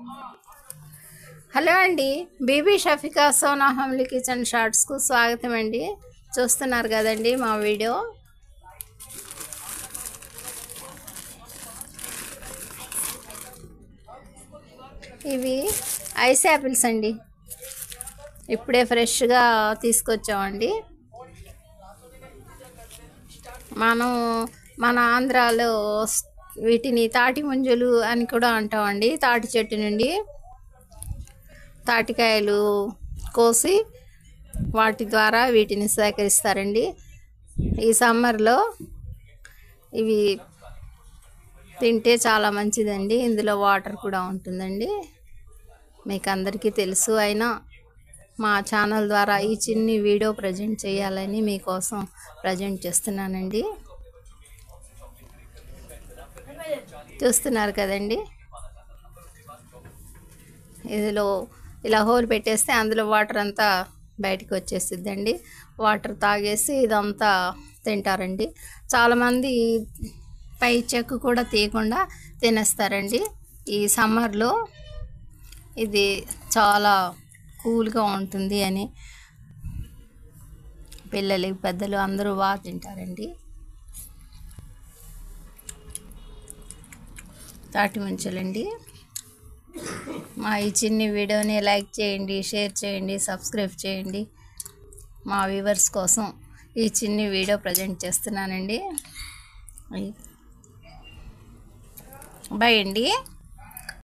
hello అండి Bibi Shafika Sona Hamli kitchen షార్ట్స్కు స్వాగతం అండి చూస్తున్నారు కదండి మా వీడియో ఇవి ఐస్ యాపిల్స్ అండి ఇప్పుడే ఫ్రెష్గా తీసుకొచ్చామండి మనం మన ఆంధ్రాలో వీటిని తాటి ముంజలు అని కూడా అంటామండి తాటి చెట్టు నుండి తాటికాయలు కోసి వాటి ద్వారా వీటిని సేకరిస్తారండి ఈ సమ్మర్లో ఇవి తింటే చాలా మంచిదండి ఇందులో వాటర్ కూడా ఉంటుందండి మీకు అందరికీ తెలుసు అయినా మా ఛానల్ ద్వారా ఈ చిన్ని వీడియో ప్రజెంట్ చేయాలని మీకోసం ప్రజెంట్ చేస్తున్నానండి చూస్తున్నారు కదండి ఇందులో ఇలా హోల్ పెట్టేస్తే అందులో వాటర్ అంతా బయటికి వచ్చేసిద్దండి వాటర్ తాగేసి ఇదంతా తింటారండి చాలామంది పై చెక్కు కూడా తీయకుండా తినేస్తారండి ఈ సమ్మర్లో ఇది చాలా కూల్గా ఉంటుంది అని పిల్లలు పెద్దలు అందరూ బాగా తింటారండి తాటి ముంచలండి మా ఈ చిన్ని వీడియోని లైక్ చేయండి షేర్ చేయండి సబ్స్క్రైబ్ చేయండి మా వ్యూవర్స్ కోసం ఈ చిన్ని వీడియో ప్రజెంట్ చేస్తున్నానండి బాయ్ అండి